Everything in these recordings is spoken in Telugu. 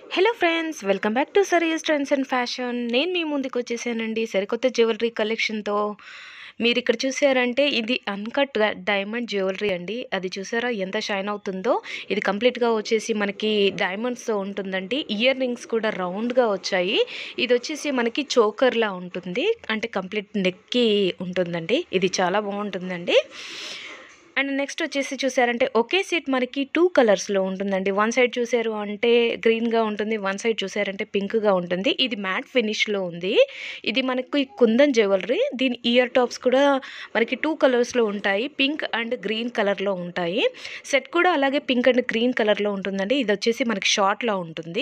hello friends welcome back to సరియస్ ట్రెండ్స్ అండ్ ఫ్యాషన్ నేను మీ ముందుకు వచ్చేసానండి సరికొత్త జ్యువెలరీ కలెక్షన్తో మీరు ఇక్కడ చూసారంటే ఇది అన్కట్ డైమండ్ జ్యువెలరీ అండి అది చూసారా ఎంత షైన్ అవుతుందో ఇది కంప్లీట్గా వచ్చేసి మనకి డైమండ్స్తో ఉంటుందండి ఇయర్ రింగ్స్ కూడా రౌండ్గా వచ్చాయి ఇది వచ్చేసి మనకి చోకర్లా ఉంటుంది అంటే కంప్లీట్ నెక్కి ఉంటుందండి ఇది చాలా బాగుంటుందండి అండ్ నెక్స్ట్ వచ్చేసి చూసారంటే ఒకే సెట్ మనకి టూ కలర్స్లో ఉంటుందండి వన్ సైడ్ చూసారు అంటే గ్రీన్గా ఉంటుంది వన్ సైడ్ చూసారంటే పింక్గా ఉంటుంది ఇది మ్యాట్ ఫినిష్లో ఉంది ఇది మనకి కుందన్ జ్యువెలరీ దీని ఇయర్ టాప్స్ కూడా మనకి టూ కలర్స్లో ఉంటాయి పింక్ అండ్ గ్రీన్ కలర్లో ఉంటాయి సెట్ కూడా అలాగే పింక్ అండ్ గ్రీన్ కలర్లో ఉంటుందండి ఇది వచ్చేసి మనకి షార్ట్లో ఉంటుంది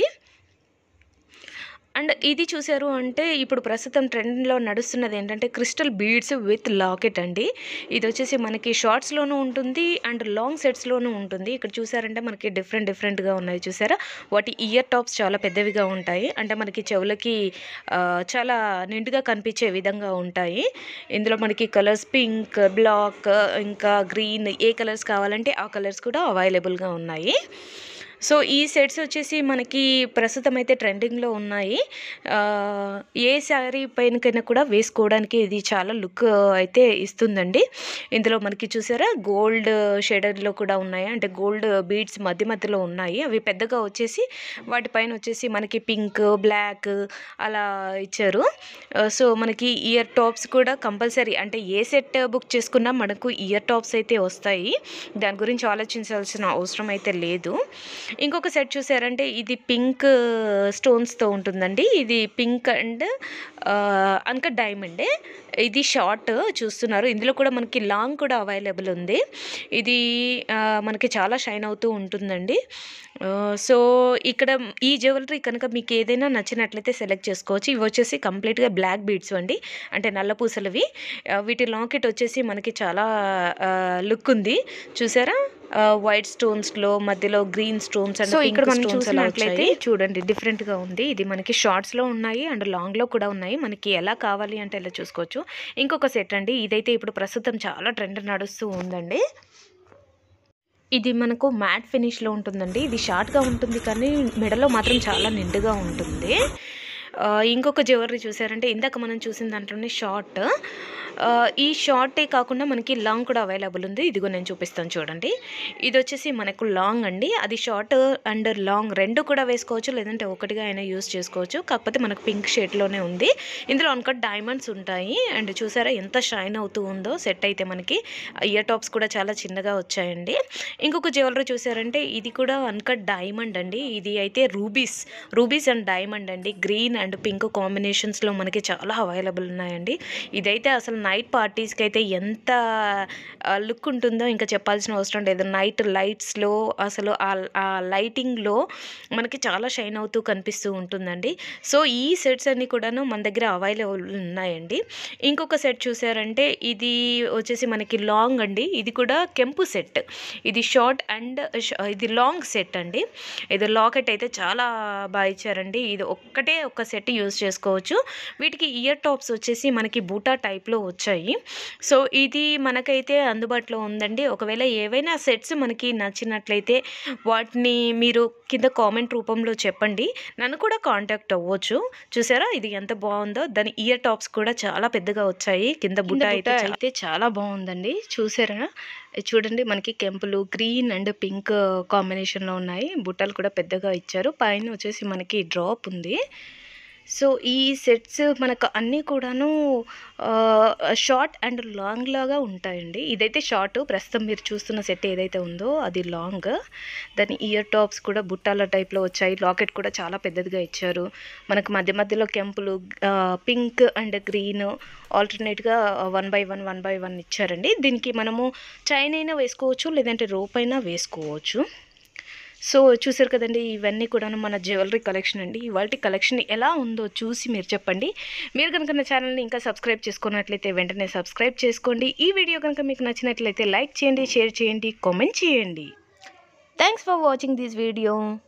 అండ్ ఇది చూసారు అంటే ఇప్పుడు ప్రస్తుతం ట్రెండ్లో నడుస్తున్నది ఏంటంటే క్రిస్టల్ బీడ్స్ విత్ లాకెట్ అండి ఇది వచ్చేసి మనకి షార్ట్స్లోనూ ఉంటుంది అండ్ లాంగ్ సెట్స్లోనూ ఉంటుంది ఇక్కడ చూసారంటే మనకి డిఫరెంట్ డిఫరెంట్గా ఉన్నాయి చూసారా వాటి ఇయర్ టాప్స్ చాలా పెద్దవిగా ఉంటాయి అంటే మనకి చెవులకి ఆ, చాలా నిండుగా కనిపించే విధంగా ఉంటాయి ఇందులో మనకి కలర్స్ పింక్ బ్లాక్ ఇంకా గ్రీన్ ఏ కలర్స్ కావాలంటే ఆ కలర్స్ కూడా అవైలబుల్గా ఉన్నాయి సో ఈ సెట్స్ వచ్చేసి మనకి ప్రస్తుతం అయితే ట్రెండింగ్లో ఉన్నాయి ఆ, ఏ శారీ పైనకైనా కూడా వేసుకోవడానికి ఇది చాలా లుక్ అయితే ఇస్తుందండి ఇందులో మనకి చూసారా గోల్డ్ షేడర్లో కూడా ఉన్నాయి అంటే గోల్డ్ బీడ్స్ మధ్య మధ్యలో ఉన్నాయి అవి పెద్దగా వచ్చేసి వాటిపైన వచ్చేసి మనకి పింక్ బ్లాక్ అలా ఇచ్చారు ఆ, సో మనకి ఇయర్ టాప్స్ కూడా కంపల్సరీ అంటే ఏ సెట్ బుక్ చేసుకున్నా మనకు ఇయర్ టాప్స్ అయితే వస్తాయి దాని గురించి ఆలోచించాల్సిన అవసరం అయితే లేదు ఇంకొక సెట్ చూసారంటే ఇది పింక్ స్టోన్స్తో ఉంటుందండి ఇది పింక్ అండ్ అంక డైమండ్ ఇది షార్ట్ చూస్తున్నారు ఇందులో కూడా మనకి లాంగ్ కూడా అవైలబుల్ ఉంది ఇది ఆ, మనకి చాలా షైన్ అవుతూ ఉంటుందండి ఆ, సో ఇక్కడ ఈ జ్యువెలరీ కనుక మీకు ఏదైనా నచ్చినట్లయితే సెలెక్ట్ చేసుకోవచ్చు ఇవి వచ్చేసి కంప్లీట్గా బ్లాక్ బీడ్స్ అండి అంటే నల్ల పూసలవి ఆ, వీటి లాకెట్ వచ్చేసి మనకి చాలా లుక్ ఉంది చూసారా వైట్ స్టోన్స్లో మధ్యలో గ్రీన్ స్టోన్స్ అండ్ సో ఇక్కడ ఇక్కడ మనం మనం చూసినట్లయితే చూడండి డిఫరెంట్గా ఉంది ఇది మనకి షార్ట్స్లో ఉన్నాయి అండ్ లాంగ్లో కూడా ఉన్నాయి మనకి ఎలా కావాలి అంటే ఇలా చూసుకోవచ్చు ఇంకొక సెట్ అండి ఇదైతే ఇప్పుడు ప్రస్తుతం చాలా ట్రెండ్ నడుస్తూ ఉందండి ఇది మనకు మ్యాట్ ఫినిష్లో ఉంటుందండి ఇది షార్ట్గా ఉంటుంది కానీ మెడలో మాత్రం చాలా నిండుగా ఉంటుంది ఆ, ఇంకొక జ్యువెలరీ చూసారంటే ఇందాక మనం చూసిన దాంట్లోనే షార్ట్ ఆ, ఈ షార్టే కాకుండా మనకి లాంగ్ కూడా అవైలబుల్ ఉంది ఇదిగో నేను చూపిస్తాను చూడండి ఇది వచ్చేసి మనకు లాంగ్ అండి అది షార్ట్ అండ్ లాంగ్ రెండు కూడా వేసుకోవచ్చు లేదంటే ఒకటిగా అయినా యూస్ చేసుకోవచ్చు కాకపోతే మనకు పింక్ షేడ్లోనే ఉంది ఇందులో అన్కట్ డైమండ్స్ ఉంటాయి అండ్ చూసారా ఎంత షైన్ అవుతూ ఉందో సెట్ అయితే మనకి ఇయర్ టాప్స్ కూడా చాలా చిన్నగా వచ్చాయండి ఇంకొక జ్యువెలరీ చూసారంటే ఇది కూడా అన్కట్ డైమండ్ అండి ఇది అయితే రూబీస్ రూబీస్ అండ్ డైమండ్ అండి గ్రీన్ అండ్ పింక్ కాంబినేషన్స్లో మనకి చాలా అవైలబుల్ ఉన్నాయండి ఇదైతే అసలు నైట్ పార్టీస్కి అయితే ఎంత లుక్ ఉంటుందో ఇంకా చెప్పాల్సిన అవసరం లేదు నైట్ లైట్స్లో అసలు ఆ- ఆ లైటింగ్లో మనకి చాలా షైన్ అవుతూ కనిపిస్తూ ఉంటుందండి సో ఈ సెట్స్ అన్నీ కూడాను మన దగ్గర అవైలబుల్ ఉన్నాయండి ఇంకొక సెట్ చూసారంటే ఇది వచ్చేసి మనకి లాంగ్ అండి ఇది కూడా కెంపు సెట్ ఇది షార్ట్ అండ్ ఇది లాంగ్ సెట్ అండి ఇది లాకెట్ అయితే చాలా బాగా ఇచ్చారండి ఇది ఒక్కటే ఒక సెట్ యూస్ చేసుకోవచ్చు వీటికి ఇయర్ టాప్స్ వచ్చేసి మనకి బూటా టైప్లో వచ్చాయి సో ఇది మనకైతే అందుబాటులో ఉందండి ఒకవేళ ఏవైనా సెట్స్ మనకి నచ్చినట్లయితే వాటిని మీరు కింద కామెంట్ రూపంలో చెప్పండి నన్ను కూడా కాంటాక్ట్ అవ్వచ్చు చూసారా ఇది ఎంత బాగుందో దాని ఇయర్ టాప్స్ కూడా చాలా పెద్దగా వచ్చాయి కింద బుట్ట అయితే బుట్ట చా- అయితే చాలా బాగుందండి చూసారా ఇది చూడండి మనకి కెంపులు గ్రీన్ అండ్ పింక్ కాంబినేషన్లో ఉన్నాయి బుట్టలు కూడా పెద్దగా ఇచ్చారు పైన వచ్చేసి మనకి డ్రాప్ ఉంది సో ఈ సెట్స్ మనకు అన్నీ కూడాను షార్ట్ అండ్ లాంగ్ లాగా ఉంటాయండి ఇదైతే షార్ట్ ప్రస్తుతం మీరు చూస్తున్న సెట్ ఏదైతే ఉందో అది లాంగ్ దాని ఇయర్ టాప్స్ కూడా బుట్టాల టైప్లో వచ్చాయి లాకెట్ కూడా చాలా పెద్దదిగా ఇచ్చారు మనకు మధ్య మధ్యలో కెంపులు పింక్ అండ్ గ్రీన్ ఆల్టర్నేట్గా one by one one by one ఇచ్చారండి దీనికి మనము చైన్ అయినా వేసుకోవచ్చు లేదంటే రోప్ అయినా వేసుకోవచ్చు సో చూసారు కదండి ఇవన్నీ కూడా మన జ్యువెలరీ కలెక్షన్ అండి ఇవాళ కలెక్షన్ ఎలా ఉందో చూసి మీరు చెప్పండి మీరు కనుక నా ఛానల్ని ఇంకా సబ్స్క్రైబ్ చేసుకున్నట్లయితే వెంటనే సబ్స్క్రైబ్ చేసుకోండి ఈ వీడియో కనుక మీకు నచ్చినట్లయితే లైక్ చేయండి షేర్ చేయండి కామెంట్ చేయండి thanks for watching this video